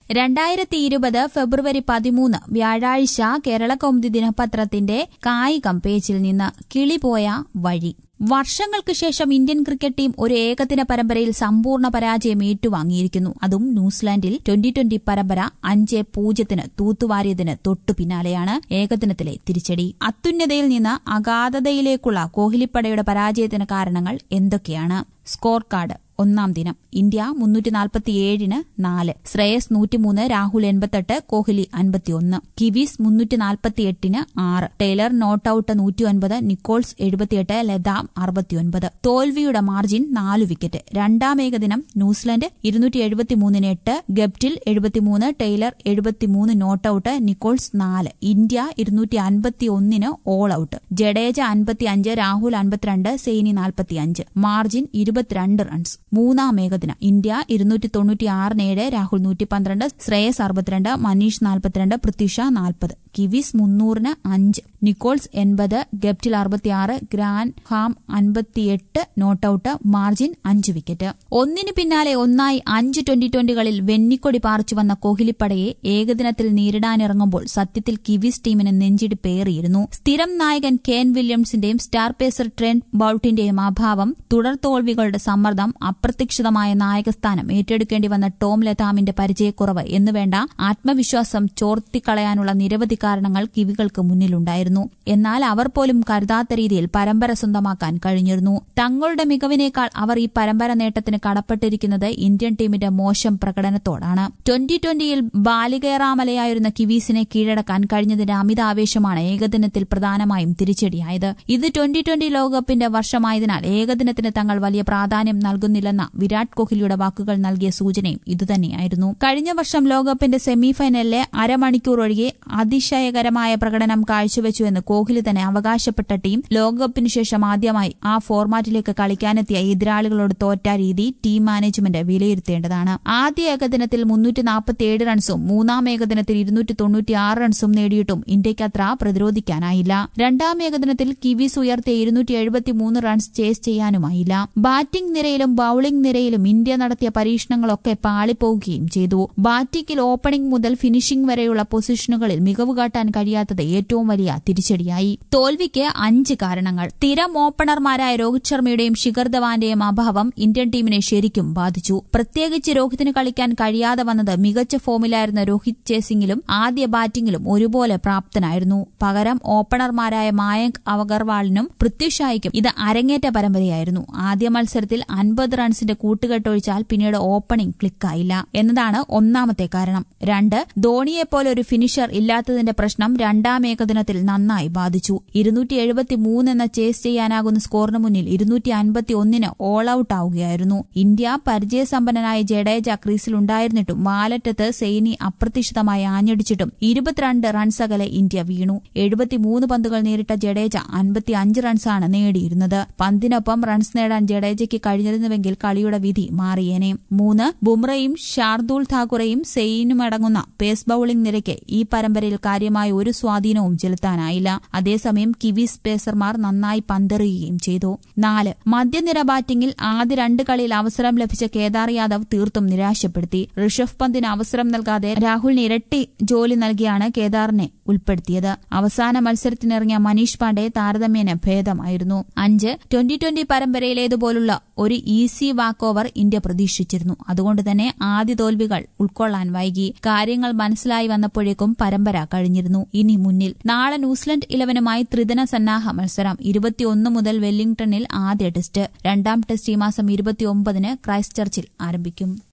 രണ്ടായിരത്തി ഇരുപത് ഫെബ്രുവരി പതിമൂന്ന് വ്യാഴാഴ്ച കേരള കൗമുദി ദിനപത്രത്തിന്റെ കായികം പേജിൽ നിന്ന് കിളിപോയ വഴി വർഷങ്ങൾക്ക് ശേഷം ഇന്ത്യൻ ക്രിക്കറ്റ് ടീം ഒരു ഏകദിന പരമ്പരയിൽ സമ്പൂർണ്ണ പരാജയം ഏറ്റുവാങ്ങിയിരിക്കുന്നു അതും ന്യൂസിലാൻഡിൽ ട്വന്റി ട്വന്റി പരമ്പര അഞ്ച് പൂജ്യത്തിന് തൂത്തുവാരിയതിന് തൊട്ടു പിന്നാലെയാണ് ഏകദിനത്തിലെ തിരിച്ചടി അത്യുന്നതയിൽ നിന്ന് അഗാധതയിലേക്കുള്ള കോഹ്ലിപ്പടയുടെ പരാജയത്തിന് കാരണങ്ങൾ എന്തൊക്കെയാണ് സ്കോർ കാർഡ് ഒന്നാം ദിനം ഇന്ത്യ മുന്നൂറ്റി നാൽപ്പത്തിയേഴിന് നാല് ശ്രേയസ് നൂറ്റിമൂന്ന് രാഹുൽ എൺപത്തെട്ട് കോഹ്ലി അൻപത്തിയൊന്ന് കിവീസ് മുന്നൂറ്റി നാൽപ്പത്തിയെട്ടിന് ആറ് ടൈലർ നോട്ട് ഔട്ട് നൂറ്റിയൊൻപത് നിക്കോൾസ് എഴുപത്തിയെട്ട് ലതാം അറുപത്തിയൊൻപത് തോൽവിയുടെ മാർജിൻ നാല് വിക്കറ്റ് രണ്ടാം ഏകദിനം ന്യൂസിലൻഡ് ഇരുന്നൂറ്റി എഴുപത്തിമൂന്നിന് എട്ട് ഗപ്റ്റിൽ എഴുപത്തിമൂന്ന് ടൈലർ എഴുപത്തിമൂന്ന് നോട്ട് ഔട്ട് നിക്കോൾസ് നാല് ഇന്ത്യ ഇരുന്നൂറ്റി അൻപത്തിയൊന്നിന് ഓൾ ഔട്ട് ജഡേജ അൻപത്തിയഞ്ച് രാഹുൽ അൻപത്തിരണ്ട് സെയ്നി നാൽപ്പത്തിയഞ്ച് മാർജിൻ ഇരുപത്തിരണ്ട് റൺസ് മൂന്നാം ഏകദിനം ഇന്ത്യ ഇരുന്നൂറ്റി തൊണ്ണൂറ്റിയാറിന് ഏഴ് രാഹുൽ നൂറ്റി പന്ത്രണ്ട് ശ്രേയസ് അറുപത്തിരണ്ട് മനീഷ് നാൽപ്പത്തിരണ്ട് പൃഥ്വിഷ നാൽപ്പത് കിവീസ് മുന്നൂറിന് അഞ്ച് നിക്കോൾസ് എൺപത് ഗപ്റ്റിൽ അറുപത്തിയാറ് ഗ്രാൻഡ് ഹാം അൻപത്തിയെട്ട് നോട്ടൌട്ട് മാർജിൻ അഞ്ച് വിക്കറ്റ് ഒന്നിന് പിന്നാലെ ഒന്നായി അഞ്ച് ട്വന്റി ട്വന്റികളിൽ വെന്നിക്കൊടി പാറിച്ചു വന്ന കോഹ്ലിപ്പടയെ ഏകദിനത്തിൽ നേരിടാനിറങ്ങുമ്പോൾ സത്യത്തിൽ കിവീസ് ടീമിന് നെഞ്ചിടിപ്പേറിയിരുന്നു സ്ഥിരം നായകൻ കെൻ വില്യംസിന്റെയും സ്റ്റാർ പേസർ ട്രെൻഡ് ബൌട്ടിന്റെയും അഭാവം തുടർ തോൽവികളുടെ സമ്മർദ്ദം അപ്രതീക്ഷിതമായ നായകസ്ഥാനം ഏറ്റെടുക്കേണ്ടി വന്ന ടോം ലതാമിന്റെ പരിചയക്കുറവ് എന്നുവേണ്ട ആത്മവിശ്വാസം ചോർത്തിക്കളയാനുള്ള നിരവധി കാരണങ്ങൾ കിവികൾക്ക് മുന്നിലുണ്ടായിരുന്നു എന്നാൽ അവർ പോലും കരുതാത്ത രീതിയിൽ പരമ്പര സ്വന്തമാക്കാൻ കഴിഞ്ഞിരുന്നു തങ്ങളുടെ മികവിനേക്കാൾ അവർ ഈ പരമ്പര നേട്ടത്തിന് കടപ്പെട്ടിരിക്കുന്നത് ഇന്ത്യൻ ടീമിന്റെ മോശം പ്രകടനത്തോടാണ് ട്വന്റി ട്വന്റിയിൽ ബാലികേറാമലയായിരുന്ന കിവീസിനെ കീഴടക്കാൻ കഴിഞ്ഞതിന്റെ അമിത ആവേശമാണ് ഏകദിനത്തിൽ പ്രധാനമായും തിരിച്ചടിയായത് ഇത് ട്വന്റി ട്വന്റി ലോകകപ്പിന്റെ വർഷമായതിനാൽ ഏകദിനത്തിന് തങ്ങൾ വലിയ പ്രാധാന്യം നൽകുന്നില്ലെന്ന വിരാട് കോഹ്ലിയുടെ വാക്കുകൾ നൽകിയ സൂചനയും ഇതുതന്നെയായിരുന്നു കഴിഞ്ഞ വർഷം ലോകകപ്പിന്റെ സെമിഫൈനലിലെ അരമണിക്കൂർ ഒഴികെ അതിശയകരമായ പ്രകടനം കാഴ്ചവെച്ചുവെന്ന് കോഹ്ലി തന്നെ അവകാശപ്പെട്ട ടീം ലോകകപ്പിന് ശേഷം ആദ്യമായി ആ ഫോർമാറ്റിലേക്ക് കളിക്കാനെത്തിയ എതിരാളികളോട് തോറ്റ രീതി ടീം മാനേജ്മെന്റ് വിലയിരുത്തേണ്ടതാണ് ആദ്യ ഏകദിനത്തിൽ മുന്നൂറ്റി നാൽപ്പത്തിയേഴ് റൺസും മൂന്നാം ഏകദിനത്തിൽ ഇരുന്നൂറ്റി തൊണ്ണൂറ്റിയാറ് റൺസും നേടിയിട്ടും ഇന്ത്യയ്ക്ക് അത്ര പ്രതിരോധിക്കാനായില്ല രണ്ടാം ഏകദിനത്തിൽ കിവീസ് ഉയർത്തിയ ഇരുന്നൂറ്റി എഴുപത്തിമൂന്ന് റൺസ് ചേസ് ചെയ്യാനുമായില്ല ബാറ്റിംഗ് നിരയിലും ബൌളിംഗ് നിരയിലും ഇന്ത്യ നടത്തിയ പരീക്ഷണങ്ങളൊക്കെ പാളിപ്പോവുകയും ചെയ്തു ബാറ്റിംഗിൽ ഓപ്പണിംഗ് മുതൽ ഫിനിഷിംഗ് വരെയുള്ള പൊസിഷനുകളിൽ മികവ് കാട്ടാൻ കഴിയാത്തത് ഏറ്റവും വലിയ തിരിച്ചടിയായി തോൽവിക്ക് അഞ്ച് കാരണങ്ങൾ സ്ഥിരം ഓപ്പണർമാരായ രോഹിത് ശർമ്മയുടെയും ശിഖർ ധവാന്റെയും അഭാവം ഇന്ത്യൻ ടീമിനെ ശരിക്കും ബാധിച്ചു പ്രത്യേകിച്ച് രോഹിതിന് കളിക്കാൻ കഴിയാതെ വന്നത് മികച്ച ഫോമിലായിരുന്ന രോഹിത് ചേസിംഗിലും ആദ്യ ബാറ്റിംഗിലും ഒരുപോലെ പ്രാപ്തനായിരുന്നു പകരം ഓപ്പണർമാരായ മായങ്ക് അഗർവാളിനും പൃഥ്വിഷായ്ക്കും ഇത് അരങ്ങേറ്റ പരമ്പരയായിരുന്നു ആദ്യ മത്സരത്തിൽ അൻപത് റൺസിന്റെ കൂട്ടുകെട്ടൊഴിച്ചാൽ പിന്നീട് ഓപ്പണിംഗ് ക്ലിക്കായില്ല എന്നതാണ് ഒന്നാമത്തെ കാരണം രണ്ട് ധോണിയെപ്പോലെ ഒരു ഫിനിഷർ ഇല്ലാത്തതിന്റെ പ്രശ്നം രണ്ടാം ഏകദിനത്തിൽ നന്നായി ബാധിച്ചു ഇരുന്നൂറ്റി എഴുപത്തിമൂന്ന് എന്ന ചേസ് ചെയ്യാനാകുന്ന സ്കോറിന് മുന്നിൽ ഇരുന്നൂറ്റി അൻപത്തി ഒന്നിന് ഓൾ ഔട്ട് ആവുകയായിരുന്നു ഇന്ത്യ പരിചയസമ്പന്നനായ ജഡേജ ക്രീസിലുണ്ടായിരുന്നിട്ടും വാലറ്റത്ത് സെയ്നി അപ്രതീക്ഷിതമായി ആഞ്ഞടിച്ചിട്ടും ഇരുപത്തിരണ്ട് റൺസ് അകലെ ഇന്ത്യ വീണു എഴുപത്തിമൂന്ന് പന്തുകൾ നേരിട്ട ജഡേജ അൻപത്തിയഞ്ച് റൺസാണ് നേടിയിരുന്നത് പന്തിനൊപ്പം റൺസ് നേടാൻ ജഡേജയ്ക്ക് കഴിഞ്ഞിരുന്നുവെങ്കിൽ കളിയുടെ വിധി മാറിയേനെ മൂന്ന് ബുംറയും ഷാർദുൽ ഠാക്കൂറയും സെയിനുമടങ്ങുന്ന പേസ് ബൌളിംഗ് നിരയ്ക്ക് ഈ പരമ്പരയിൽ കാര്യമായ ഒരു സ്വാധീനവും ചെലുത്താനായില്ല അതേസമയം കിവീസ് പേസർമാർ നന്നായി പന്തെറിയുകയും ചെയ്തു നാല് മധ്യനിര ബാറ്റിംഗിൽ ആദ്യ രണ്ട് കളിയിൽ അവസരം ലഭിച്ച കേദാർ യാദവ് തീർത്തും നിരാശപ്പെടുത്തി ഋഷഭ് പന്തിന് അവസരം നൽകാതെ രാഹുലിന് ഇരട്ടി ജോലി നൽകിയാണ് കേദാറിനെ ഉൾപ്പെടുത്തിയത് അവസാന മത്സരത്തിനിറങ്ങിയ മനീഷ് പാണ്ഡെ താരതമ്യേന ഭേദമായിരുന്നു അഞ്ച് ട്വന്റി ട്വന്റി പരമ്പരയിലേതുപോലുള്ള ഒരു ഈസി വാക്ക് ഓവർ ഇന്ത്യ പ്രതീക്ഷിച്ചിരുന്നു അതുകൊണ്ട് തന്നെ ആദ്യ തോൽവികൾ ഉൾക്കൊള്ളാൻ വൈകി കാര്യങ്ങൾ മനസ്സിലായി വന്നപ്പോഴേക്കും പരമ്പര കഴിഞ്ഞിരുന്നു ഇനി മുന്നിൽ നാളെ ന്യൂസിലൻഡ് ഇലവനുമായി ത്രിദിന സന്നാഹ മത്സരം ഇരുപത്തിയൊന്ന് മുതൽ വെല്ലിംഗ്ടണിൽ ആദ്യ ടെസ്റ്റ് രണ്ടാം ടെസ്റ്റ് ഈ മാസം ഇരുപത്തിയൊമ്പതിന് ക്രൈസ്റ്റ് ചർച്ചിൽ ആരംഭിക്കും